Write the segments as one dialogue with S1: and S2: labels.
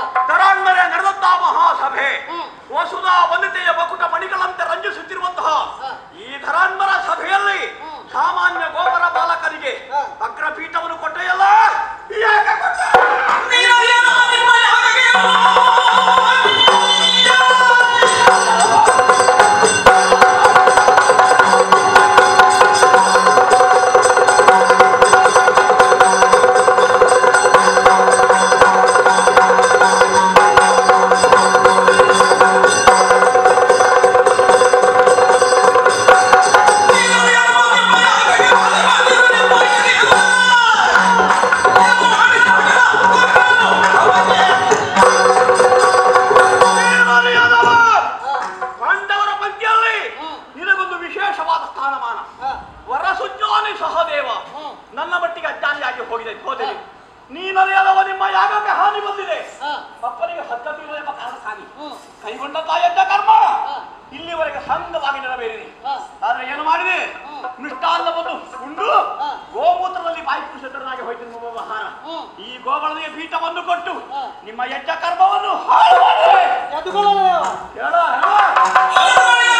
S1: ತರಾಂಗರೆ ನಡೆದಂತಹ ಮಹಾಸಭೆ
S2: ಹ್ಮ್.
S1: ವಸುಧಾ ವನಿತೆಯ ಬಕುಟ ಮಣಿಗಳಂತೆ ರಂಜಿಸುತ್ತಿರುವಂತಹ
S2: ಹ.
S1: ಈ ಧರಾನ್ಮರ ಸಭೆಯಲ್ಲಿ
S2: ಹ್ಮ್.
S1: ಸಾಮಾನ್ಯ ಗೋಪರ ಬಾಲಕರಿಗೆ
S2: ಹ.
S1: ಅಗ್ರಪೀಠವನ್ನು ಕೊಟ್ಟೆಯಲ್ಲ ಯಾಕೆ ಕೊಟ್ಟೆ? ಏನಾದವ? ಪಾಂಡವರ ಪಂಕ್ತಿಯಲ್ಲಿ
S2: ಹ್ಮ್.
S1: ನಿನಗೊಂದು ವಿಶೇಷವಾದ ಸ್ಥಾನಮಾನ
S2: ಹ.
S1: ವರಸುಜ್ಜಾನಿ ಸಹದೇವ
S2: ಹ್ಮ್.
S1: ನನ್ನ ಮಟ್ಟಿಗೆ ಅಜ್ಜಾನಿಯಾಗಿ ಹೋಗಿದೆ ಹೋದರೆ ನೀನರಿಯದವ ನಿಮ್ಮ ಯಾಗಕ್ಕೆ ಹಾನಿ ಬಂದಿದೆ
S2: ಹ.
S1: ಅಪ್ಪನಿಗೆ ಹದ್ದತಿಲ್ಲ ಎಂಬ ಕಾರಣಕ್ಕಾಗಿ
S2: ಹ್ಮ್.
S1: ಕೈಗೊಂಡ ತಾಯಜ್ಜ ಕರ್ಮ
S2: ಹ.
S1: ಇಲ್ಲಿವರೆಗೆ ಸಂಘವಾಗಿ ನೆರವೇರಿದೆ
S2: ಹ.
S1: ಆದ್ರೆ ಏನು ಮಾಡಿದೆ
S2: ಹ್ಮ್.
S1: ಮಿಷ್ಟಾನ್ನವನ್ನು ಉಂಡು
S2: ಹ.
S1: ಗೋಮೂತ್ರದಲ್ಲಿ ಬಾಯಿ ಪುರುಷತರನಾಗಿ ಹೋಯ್ತು ನಿಮ್ಮ ವ್ಯವಹಾರ
S2: ಹ್ಮ್.
S1: ಈ ಗೋಬಳದಿಗೆ ಪೀಠವನ್ನು ಕೊಟ್ಟು
S2: ಹ.
S1: ನಿಮ್ಮ ಯಜ್ಜ ಕರ್ಮವನ್ನು ಹಾಳು ಮಾಡಿದೆ
S2: ಎದ್ಕೊಳ್ಳೋಣ.
S1: ಹೇಳ ಹೇಳ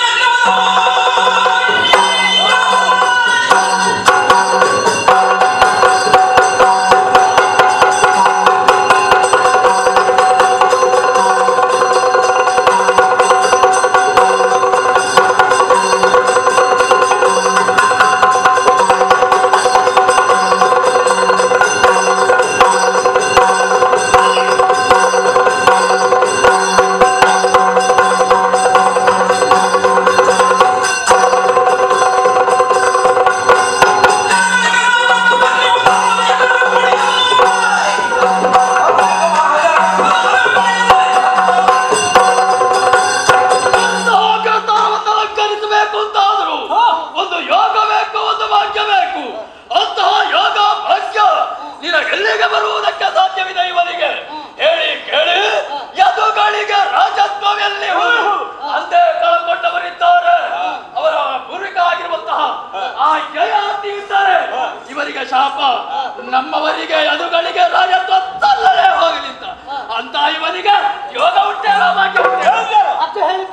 S3: ಅಲಂಕರಿಸಬೇಕು ಅಂತಾದ್ರು ಒಂದು ಯೋಗ ಬೇಕು ಒಂದು ಭಾಗ್ಯ ಬೇಕು ಅಂತಹ ಯೋಗ ಭಾಗ್ಯ ನಿನಗೆಲ್ಲಿಗೆ ಬರುವುದಕ್ಕೆ ಸಾಧ್ಯವಿದೆ ಇವರಿಗೆ ಹೇಳಿ ಕೇಳಿ ಯದುಗಳಿಗೆ ರಾಜತ್ವವೆಲ್ಲಿ ಹೋದು ಅಂದೇ ಕಳ್ಕೊಂಡವರಿದ್ದಾರೆ ಅವರ ಪೂರ್ವಿಕ ಆಗಿರುವಂತಹ ಆ ಯಯಾತಿ ಇದ್ದಾರೆ ಇವರಿಗೆ ಶಾಪ ನಮ್ಮವರಿಗೆ ಯದುಗಳಿಗೆ ರಾಜತ್ವ ತಲ್ಲಲೇ ಹೋಗಲಿಂತ ಅಂತ ಇವನಿಗೆ ಯೋಗ ಉಂಟೇನೋ ಭಾಗ್ಯ ಉಂಟೇನೋ
S2: ಅಕ್ಕ ಹೇಳಿದ್ದು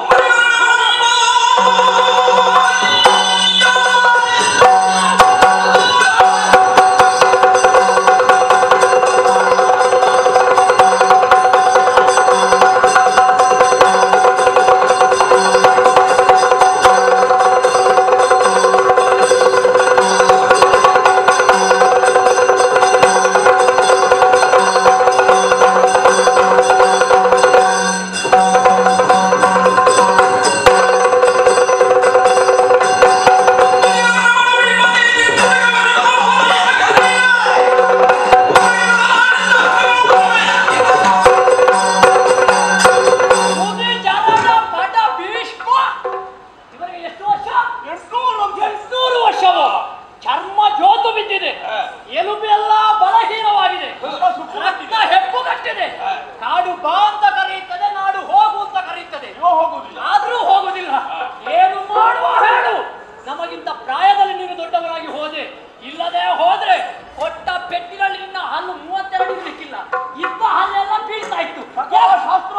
S3: ಮುದಿ ಜರಡ ಪಟ ಭೀಷ್ಮ ಇವರಿಗೆ ಎಷ್ಟು ವರ್ಷ ಎಂಟುನೂರು ವರ್ಷವ ಚರ್ಮ ಜೋತು ಬಿದ್ದಿದೆ ಎಲುಬೆಲ್ಲ ಬಲಹೀನವಾಗಿದೆ ರಕ್ತ ಹೆಪ್ಪುಗಟ್ಟಿದೆ ಕಾಡು ಬಾ ಅಂತ ಕರೆಯುತ್ತದೆ ನಾಡು ಹೋಗು ಅಂತ ಕರೆಯುತ್ತದೆ ಆದ್ರೂ ಹೋಗುದಿಲ್ಲ ಏನು ಮಾಡುವ ಹೇಳು ನಮಗಿಂತ ಪ್ರಾಯದಲ್ಲಿ ನೀನು ದೊಡ್ಡವರಾಗಿ ಹೋದೆ ಇಲ್ಲದೆ ಹೋದ್ರೆ ಕೊಟ್ಟ ಪೆಟ್ಟಿನಲ್ಲಿ ನಿನ್ನ ಹಲ್ಲು ಮೂವತ್ತೆರಡು ಇರ್ಲಿಕ್ಕಿಲ್ಲ ಇದ್ದ ಹಲ್ಲೆಲ್ಲ ಬೀಳ್ತಾ ಇತ್ತು ಶಾಸ್ತ್ರ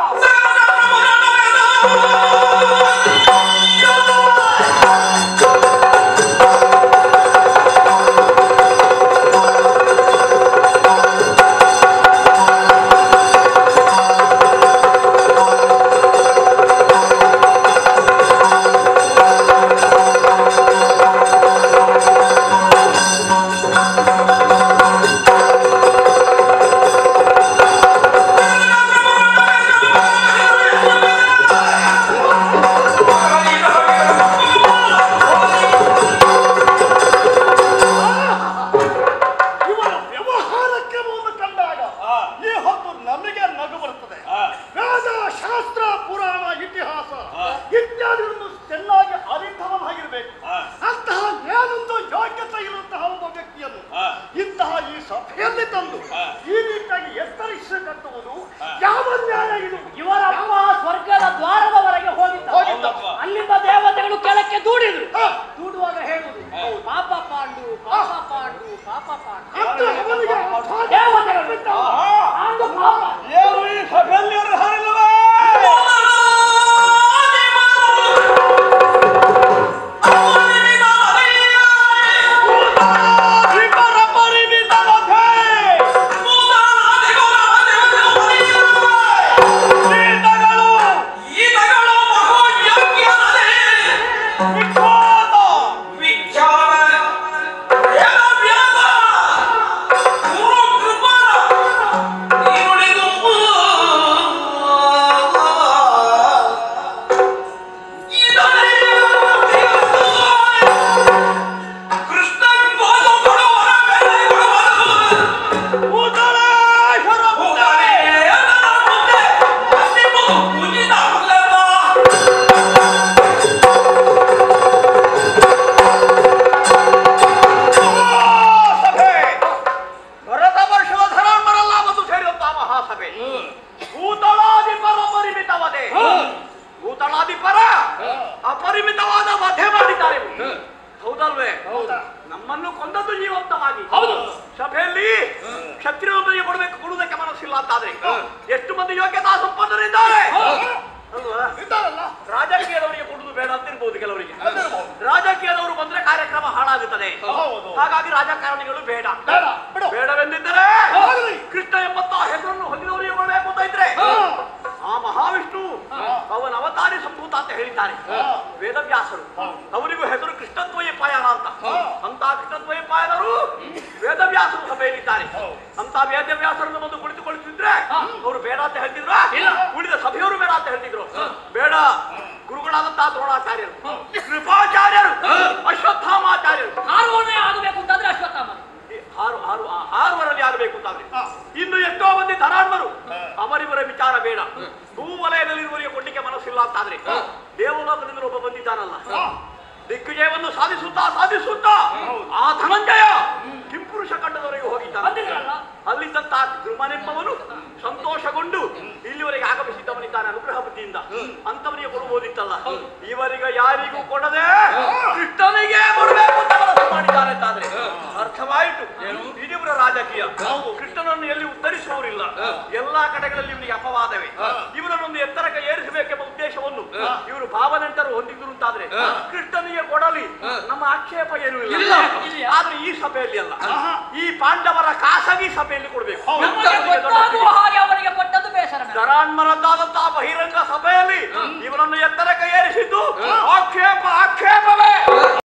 S1: ಇವರ ವ್ಯವಹಾರ ಕ್ರಮವನ್ನು ಕಂಡಾಗ ಈ ಹೊತ್ತು ನಮಗೆ ನಗು ಬರುತ್ತದೆ ವೇದ ಶಾಸ್ತ್ರ ಪುರಾಣ ಇತಿಹಾಸ ಇತ್ಯಾದಿಗಳನ್ನು ಚೆನ್ನಾಗಿ ಅರಿತವನಾಗಿರ್ಬೇಕು ಅಂತಹ ಏನೊಂದು ಯೋಗ್ಯತೆ ಇರುವಂತಹ ಒಬ್ಬ ವ್ಯಕ್ತಿಯನ್ನು ಇಂತಹ ಈ ಸಭೆಯಲ್ಲಿ ತಂದು ಈ ರೀತಿಯಾಗಿ ಎತ್ತರಿಸಿ ಕಟ್ಟುವುದು ಯಾವ ನ್ಯಾಯ ಇದು
S3: ಇವರಪ್ಪ ಸ್ವರ್ಗದ ದ್ವಾರದವರೆಗೆ ಹೋಗಿದ್ದ
S1: ಹೋಗಿದ್ದ.
S3: ಅಲ್ಲಿಂದ ದೇವತೆಗಳು ಕೆಳಕ್ಕೆ ದೂಡಿದ್ರು
S1: ಹ.
S3: ದೂಡುವಾಗ ಹೇಳುದು ಪಾಪ ಪಾಂಡು ಪಾಪ ಪಾಂಡು ಪಾಪ ಪಾಂಡು
S1: ಅಂತ ಅವನಿಗೆ
S3: ದೇವತೆಗಳು ಪಾಂಡು ಪಾಪ
S2: ಭೂತಳಾಧಿಪರ ಪರಿಮಿತವದೆ ಭೂತಳಾಧಿಪರ ಅಪರಿಮಿತವಾದ ವಧೆ ಮಾಡಿದ್ದಾರೆ ಇವರು. ಹೌದಲ್ವೇ
S1: ಹೌದಾ
S2: ನಮ್ಮನ್ನು ಕೊಂದದ್ದು ಜೀವಂತವಾಗಿ
S3: ಹೌದು.
S2: ಸಭೆಯಲ್ಲಿ ಕ್ಷತ್ರಿಯರಿಗೆ ಕೊಡಬೇಕು ಕೊಡುವುದಕ್ಕೆ ಮನಸ್ಸಿಲ್ಲ ಅಂತಾದ್ರೆ ಎಷ್ಟು ಮಂದಿ ಯೋಗ್ಯತಾ ಸಂಪನ್ನರಿದ್ದಾರೆ ಅಲ್ವಾ
S1: ಇದ್ದಾರಲ್ಲ
S2: ರಾಜಕೀಯದವರಿಗೆ ಕೊಡುವುದು ಬೇಡ ಅಂತ ಇರ್ಬೋದು ಕೆಲವರಿಗೆ
S1: ಅದಿರ್ಬೋದು.
S2: ರಾಜಕೀಯದವರು ಬಂದ್ರೆ ಕಾರ್ಯಕ್ರಮ ಹಾಳಾಗುತ್ತದೆ
S1: ಹೌದು.
S2: ಹಾಗಾಗಿ ರಾಜಕಾರಣಿಗಳು ಬೇಡ
S1: ಬೇಡ ಬಿಡು
S2: ಬೇಡವೆಂದಿದ್ದರೆ
S1: ಹೋಗಲಿ.
S2: ಕೃಷ್ಣ ಎಂಬತ್ತ ಹೆಸರನ್ನು ಹೊಂದಿದವರಿಗೆ ಕೊಡಬೇಕು ಅಂತ ಇದ್ರೆ ಆ ಮಹಾವಿಷ್ಣು ಅವನ ಅವತಾರಿ ಸಂಭೂತ ಅಂತ ಹೇಳಿದ್ದಾರೆ ವೇದವ್ಯಾಸರು ಅವರಿಗೂ ಹೆಸರು ಕೃಷ್ಣತ್ವಯ ಪಾಯನ ಅಂತ ಅಂತ ಕೃಷ್ಣತ್ವಯ ಪಾಯನರು ವೇದವ್ಯಾಸರು ಸಭೆಯಲ್ಲಿದ್ದಾರೆ ಅಂತ ವೇದವ್ಯಾಸರನ್ನು ಬಂದು ಕುಳಿತುಕೊಳ್ಳುತ್ತಿದ್ರೆ ಅವರು ಬೇಡ ಅಂತ ಹೇಳ್ತಿದ್ರು
S3: ಇಲ್ಲ.
S2: ಉಳಿದ ಸಭೆಯವರು ಬೇಡ ಅಂತ ಹೇಳ್ತಿದ್ರು ಬೇಡ ಗುರುಗಳಾದಂತಹ ದ್ರೋಣಾಚಾರ್ಯರು ಕೃಪಾಚಾರ್ಯರು ಅಶ್ವತ್ಥಾಮಾಚಾರ್ಯರು
S3: ಹಾರುವನೇ ಆಗಬೇಕು ಅಂತಂದ್ರೆ ಅಶ್ವತ್ಥಾಮ
S2: ಈ ಆರು ಆರು ಆ ಆರುವರಲ್ಲಿ ಆಗಬೇಕು ಅಂತಾದ್ರೆ ಇನ್ನು ಎಷ್ಟೋ ಮಂದಿ ಧನಾರ್ಮರು ಅವರಿವರ ವಿಚಾರ ಬೇಡ ಭೂವಲಯದಲ್ಲಿರುವವರಿಗೆ ಕೊಡ್ಲಿಕ್ಕೆ ಮನಸ್ಸಿಲ್ಲ ಅಂತಾದ್ರೆ ದೇವಲೋಕದಿಂದ ಒಬ್ಬ ಬಂದಿದ್ದಾನಲ್ಲ ದಿಗ್ವಿಜಯವನ್ನು ಸಾಧಿಸುತ್ತಾ ಸಾಧಿಸುತ್ತಾ ಆ ಧನಂಜಯ ಕಿಂಪುರುಷ ಖಂಡದವರೆಗೆ ಹೋಗಿದ್ದಾನೆ
S3: ಬಂದಿದ್ರಲ್ಲ
S2: ಅಲ್ಲಿದ್ದಂತ ಧ್ರುವನೆಂಬವನು ಸಂತೋಷಗೊಂಡು ಇಲ್ಲಿವರೆಗೆ ಆಗಮಿಸಿದ್ದವನಿದ್ದಾನೆ ಅನುಗ್ರಹ ಬುದ್ಧಿಯಿಂದ ಅಂತವನಿಗೆ ಕೊಡಬಹುದಿತ್ತಲ್ಲ ಇವರಿಗೆ ಯಾರಿಗೂ ಕೊಡದೆ ಕೃಷ್ಣನಿಗೆ ಕೊಡಬೇಕು ಅಂತ ಮನಸ್ಸು ಮಾಡಿದ್ದಾರೆ ಅಂತಾದ್ರೆ ಅರ್ಥವಾಯಿತು ಇದಿವರ ರಾಜಕೀಯ ಕೃಷ್ಣನನ್ನು ಎಲ್ಲಿ ಉತ್ತರಿಸುವವರಿಲ್ಲ ಎಲ್ಲಾ ಕಡೆಗಳಲ್ಲಿ ಇವನಿಗೆ ಅಪವಾದವೇ ಇವರನ್ನೊಂದು ಎತ್ತರಕ್ಕೆ ಏರಿಸಬೇಕೆಂಬ ಉದ್ದೇಶವನ್ನು ಇವರು ಭಾವನೆಂಟರು ಹೊಂದಿದ್ರು ಅಂತಾದ್ರೆ ಕೃಷ್ಣನಿಗೆ ಕೊಡಲಿ ನಮ್ಮ ಆಕ್ಷೇಪ ಏನೂ ಇಲ್ಲ
S3: ಇಲ್ಲ.
S2: ಆದ್ರೆ ಈ ಸಭೆಯಲ್ಲಿ ಅಲ್ಲ ಈ ಪಾಂಡವರ ಖಾಸಗಿ ಸಭೆಯಲ್ಲಿ ಕೊಡಬೇಕು
S3: ನಮಗೆ ಗೊತ್ತಾಗುವ ಹಾಗೆ ಅವರಿಗೆ ಕೊಟ್ಟದ್ದು ಬೇಸರ ನನಗೆ.
S2: ಧರಾನ್ಮರದ್ದಾದಂತಹ ಬಹಿರಂಗ ಸಭೆಯಲ್ಲಿ ಇವರನ್ನು